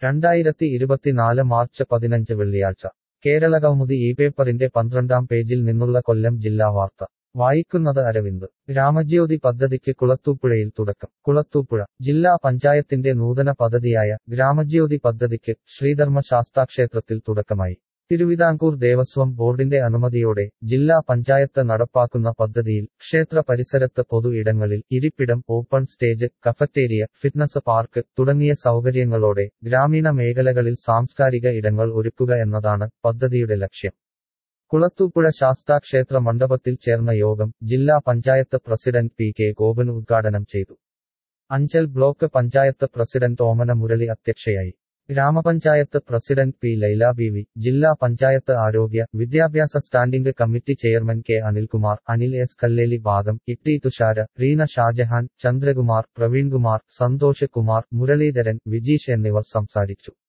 രണ്ടായിരത്തി ഇരുപത്തിനാല് മാർച്ച് പതിനഞ്ച് വെള്ളിയാഴ്ച കേരള കൗമുദി ഈ പേപ്പറിന്റെ പന്ത്രണ്ടാം പേജിൽ നിന്നുള്ള കൊല്ലം ജില്ലാ വാർത്ത വായിക്കുന്നത് അരവിന്ദ് ഗ്രാമജ്യോതി പദ്ധതിക്ക് കുളത്തൂപ്പുഴയിൽ തുടക്കം കുളത്തൂപ്പുഴ ജില്ലാ പഞ്ചായത്തിന്റെ നൂതന പദ്ധതിയായ ഗ്രാമജ്യോതി പദ്ധതിക്ക് ശ്രീധർമ്മ ശാസ്താക്ഷേത്രത്തിൽ തുടക്കമായി തിരുവിതാംകൂർ ദേവസ്വം ബോർഡിന്റെ അനുമതിയോടെ ജില്ലാ പഞ്ചായത്ത് നടപ്പാക്കുന്ന പദ്ധതിയിൽ ക്ഷേത്ര പരിസരത്ത് പൊതു ഇടങ്ങളിൽ ഇരിപ്പിടം open stage cafeteria fitness park തുടങ്ങിയ സൗകര്യങ്ങളോടെ ഗ്രാമീണ മേഖലകളിൽ സാംസ്കാരിക ഇടങ്ങൾ ഒരുക്കുക എന്നതാണ് പദ്ധതിയുടെ ലക്ഷ്യം കുളത്തൂപ്പുഴ ശാസ്താക്ഷേത്ര മണ്ഡപത്തിൽ ചേർന്ന യോഗം ജില്ലാ panchayat president P K Gopan ഉദ്ഘാടനം ചെയ്തു അഞ്ചൽ ബ്ലോക്ക് പഞ്ചായത്ത് പ്രസിഡന്റ് ഓമന മുരളി അധ്യക്ഷയായി ഗ്രാമപഞ്ചായത്ത് പ്രസിഡന്റ് പി ലൈല ബിവി ജില്ലാ പഞ്ചായത്ത് ആരോഗ്യ വിദ്യാഭ്യാസ standing committee chairman K Anilkumar Anil S Kalleli ഭാഗം ഇട്ടി തുഷാര റീന ഷാജഹാൻ ചന്ദ്രകുമാർ പ്രവീൺകുമാർ സന്തോഷ് കുമാർ മുരളീധരൻ വിജീഷ് എന്നിവർ സംസാരിച്ചു